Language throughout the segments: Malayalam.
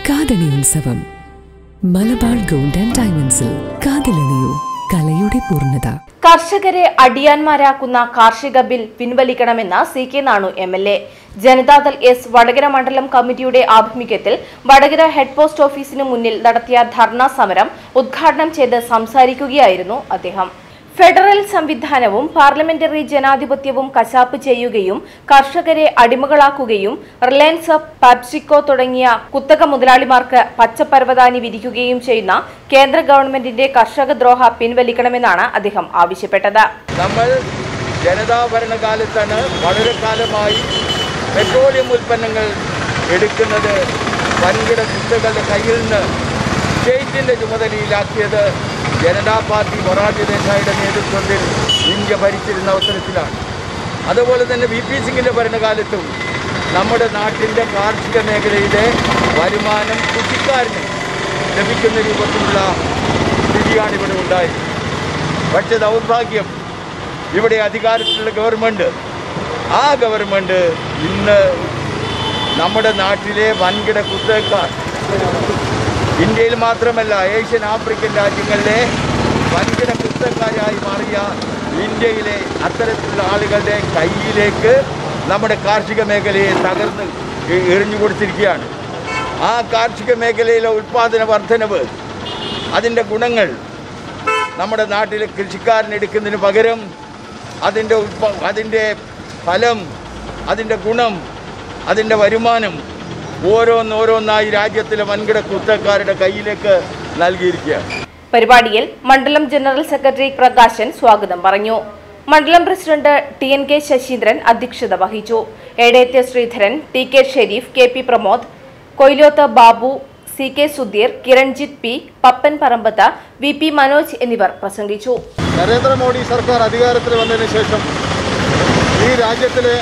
കാതണി ഉത്സവം മലബാർ ഗോൾഡ് ആൻഡ് ഡയമണ്ട്സിൽ കാതിലണിയൂ കലയുടെ പൂർണ്ണത കർഷകരെ അടിയാന്മാരാക്കുന്ന കാർഷിക ബിൽ പിൻവലിക്കണമെന്ന് C K Nanu M L A Janata Dal S Vadakara മണ്ഡലം കമ്മിറ്റിയുടെ ആഭിമുഖ്യത്തിൽ വടകര ഹെഡ് പോസ്റ്റ് ഓഫീസിന് മുന്നിൽ നടത്തിയ ധർണാ സമരം ഉദ്ഘാടനം ചെയ്ത് സംസാരിക്കുകയായിരുന്നു അദ്ദേഹം ഫെഡറൽ സംവിധാനവും പാർലമെന്ററി ജനാധിപത്യവും കശാപ്പ് ചെയ്യുകയും കർഷകരെ അടിമകളാക്കുകയും റിലയൻസ് പബ്സിക്കോ തുടങ്ങിയ കുത്തക മുതലാളിമാർക്ക് പച്ചപ്പരവതാനി വിരിക്കുകയും ചെയ്യുന്ന കേന്ദ്ര ഗവൺമെന്റിന്റെ കർഷക ദ്രോഹ പിൻവലിക്കണമെന്നാണ് അദ്ദേഹം ആവശ്യപ്പെട്ടത് നമ്മൾ ജനതാ ഭരണകാലത്താണ് വളരെ കാലമായി പെട്രോളിയം ഉൽപ്പന്നങ്ങൾ എടുക്കുന്നത് വൻകിട കുത്തകളുടെ കയ്യിൽ നിന്ന് സ്റ്റേറ്റിൻ്റെ ചുമതലയിലാക്കിയത് ജനതാ പാർട്ടി മൊറാർജി ദേശായിയുടെ നേതൃത്വത്തിൽ ഇന്ത്യ ഭരിച്ചിരുന്ന അവസരത്തിലാണ് അതുപോലെ തന്നെ വി പി സിംഗിൻ്റെ ഭരണകാലത്തും നമ്മുടെ നാട്ടിൻ്റെ കാർഷിക മേഖലയുടെ വരുമാനം കൃഷിക്കാരന് ലഭിക്കുന്ന രൂപത്തിലുള്ള സ്ഥിതിയാണ് ഇവിടെ ഉണ്ടായത് പക്ഷേ ദൗർഭാഗ്യം ഇവിടെ അധികാരത്തിലുള്ള ഗവൺമെൻറ് ആ ഗവൺമെൻറ് ഇന്ന് നമ്മുടെ നാട്ടിലെ വൻകിട കുത്തകക്കാർ ഇന്ത്യയിൽ മാത്രമല്ല ഏഷ്യൻ ആഫ്രിക്കൻ രാജ്യങ്ങളിലെ വൻകിട കുത്തക്കാരായി മാറിയ ഇന്ത്യയിലെ അത്തരത്തിലുള്ള ആളുകളുടെ കയ്യിലേക്ക് നമ്മുടെ കാർഷിക മേഖലയെ തകർന്ന് എ- എറിഞ്ഞു കൊടുത്തിരിക്കുകയാണ് ആ കാർഷിക മേഖലയിലെ ഉൽപ്പാദന വർധനവ് അതിൻ്റെ ഗുണങ്ങൾ നമ്മുടെ നാട്ടിലെ കൃഷിക്കാരൻ എടുക്കുന്നതിന് പകരം അതിൻ്റെ ഉൽപ്പ അതിൻ്റെ ഫലം അതിൻ്റെ ഗുണം അതിൻ്റെ വരുമാനം ഓരോന്നോരോന്നായി രാജ്യത്തിലെ വൻകിട കുത്തക്കാരുടെ കയ്യിലേക്ക് നൽകിയിരിക്കുകയാണ് പരിപാടിയിൽ മണ്ഡലം ജനറൽ സെക്രട്ടറി പ്രകാശൻ സ്വാഗതം പറഞ്ഞു മണ്ഡലം president T N K Sasheendran അധ്യക്ഷത വഹിച്ചു എടേത്യ Sreedharan T K Sherif K P Pramod Koyilothu Babu C K Sudheer Kiranjith P Pappan Parambath V P Manoj എന്നിവർ പ്രസംഗിച്ചു നരേന്ദ്രമോദി സർക്കാർ അധികാരത്തിൽ വന്നതിന് ശേഷം ഈ രാജ്യത്തിലെ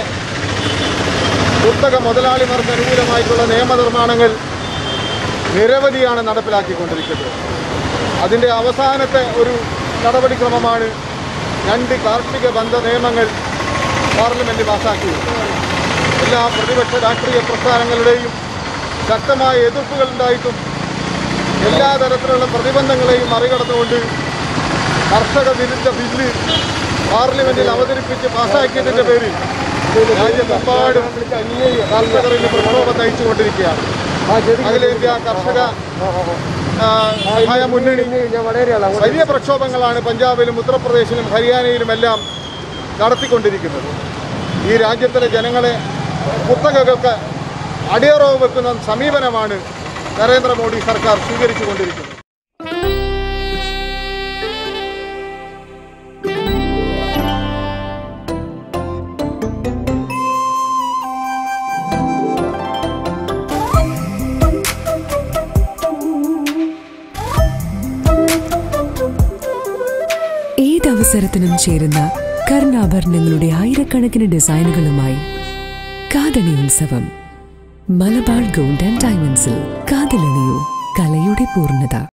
കുത്തക മുതലാളിമാർക്ക് അനുകൂലമായിട്ടുള്ള നിയമനിർമ്മാണങ്ങൾ നിരവധിയാണ് നടപ്പിലാക്കിക്കൊണ്ടിരിക്കുന്നത് അതിൻ്റെ അവസാനത്തെ ഒരു നടപടിക്രമമാണ് രണ്ട് കാർഷിക ബന്ധ നിയമങ്ങൾ പാർലമെൻറ്റ് പാസാക്കിയത് എല്ലാ പ്രതിപക്ഷ രാഷ്ട്രീയ പ്രസ്ഥാനങ്ങളുടെയും ശക്തമായ എതിർപ്പുകൾ ഉണ്ടായിട്ടും എല്ലാ തരത്തിലുള്ള പ്രതിബന്ധങ്ങളെയും മറികടന്നുകൊണ്ട് കർഷക വിരുദ്ധ ബില്ല് പാർലമെന്റിൽ അവതരിപ്പിച്ച് പാസാക്കിയതിന്റെ പേരിൽ രാജ്യത്തെമ്പാടും കർഷകർ ഇന്ന് പ്രക്ഷോഭം നയിച്ചുകൊണ്ടിരിക്കുകയാണ് അഖിലേന്ത്യാ കർഷക ആ, സഹായ മുന്നണി വലിയ പ്രക്ഷോഭങ്ങളാണ് പഞ്ചാബിലും ഉത്തർപ്രദേശിലും ഹരിയാനയിലുമെല്ലാം നടത്തിക്കൊണ്ടിരിക്കുന്നത് ഈ രാജ്യത്തിലെ ജനങ്ങളെ കുത്തകകൾക്ക് അടിയറവ് വെക്കുന്ന സമീപനമാണ് നരേന്ദ്രമോദി സർക്കാർ സ്വീകരിച്ചുകൊണ്ടിരിക്കുന്നത് ഏതവസരത്തിനും ചേരുന്ന കർണാഭരണങ്ങളുടെ ആയിരക്കണക്കിന് ഡിസൈനുകളുമായി കാതണി ഉത്സവം മലബാർ ഗോൾഡ് ആൻഡ് ഡയമണ്ട്സിൽ കാതിലണിയൂ കലയുടെ പൂർണ്ണത